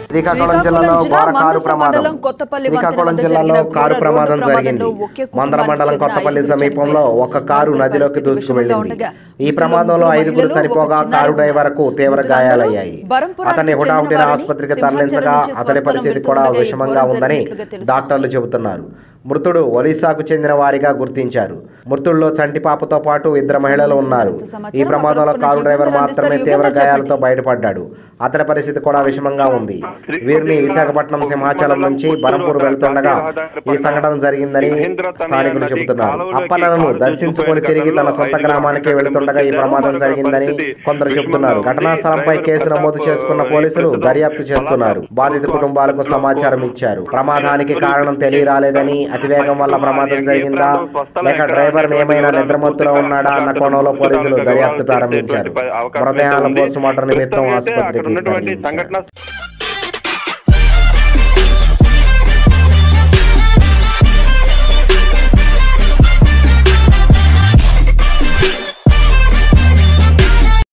శ్రీకాకుళం జిల్లాలో ఘోర కారు ప్రమాదం శ్రీకాకుళం జిల్లాలో కారు ప్రమాదం జరిగింది మందర మండలం కొత్తపల్లి సమీపంలో ఒక కారు నదిలోకి దూసుకు వెళ్ళింది ఈ ప్రమాదంలో ఐదుగురు చనిపోగా కారు డ్రైవర్కు తీవ్ర గాయాలయ్యాయి అతన్ని హుటాహుటిన ఆసుపత్రికి తరలించగా అతని పరిస్థితి కూడా విషమంగా ఉందని డాక్టర్లు చెబుతున్నారు మృతుడు ఒరిస్సాకు చెందిన వారిగా గుర్తించారు మృతుల్లో చంటి పాపతో పాటు ఇద్దరు మహిళలు ఉన్నారు ఈ ప్రమాదంలో కారు డ్రైవర్ మాత్రమే తీవ్ర గాయాలతో బయటపడ్డాడు అతని పరిస్థితి కూడా విషమంగా ఉంది వీరిని విశాఖపట్నం సింహాచలం నుంచి బరంపూర్ వెళ్తుండగా ఈ సంఘటన జరిగిందని స్థానికులు చెబుతున్నారు అప్పన్నను దర్శించుకొని తిరిగి తన సొంత గ్రామానికి వెళుతుండగా ఈ ప్రమాదం జరిగిందని కొందరు చెబుతున్నారు ఘటనా స్థలంపై కేసు నమోదు చేసుకున్న పోలీసులు దర్యాప్తు చేస్తున్నారు బాధిత కుటుంబాలకు సమాచారం ఇచ్చారు ప్రమాదానికి కారణం తెలియరాలేదని అతివేగం వల్ల ప్రమాదం జరిగిందా లేక డ్రైవర్ ఏమైనా నిద్రమత్తులో ఉన్నాడా అన్న కోణంలో పోలీసులు దర్యాప్తు ప్రారంభించారు మృతదేహాల పోస్ట్ మార్టం నిమిత్తం ఆసుపత్రికి ఉన్నటువంటి తరలించారు సంఘటన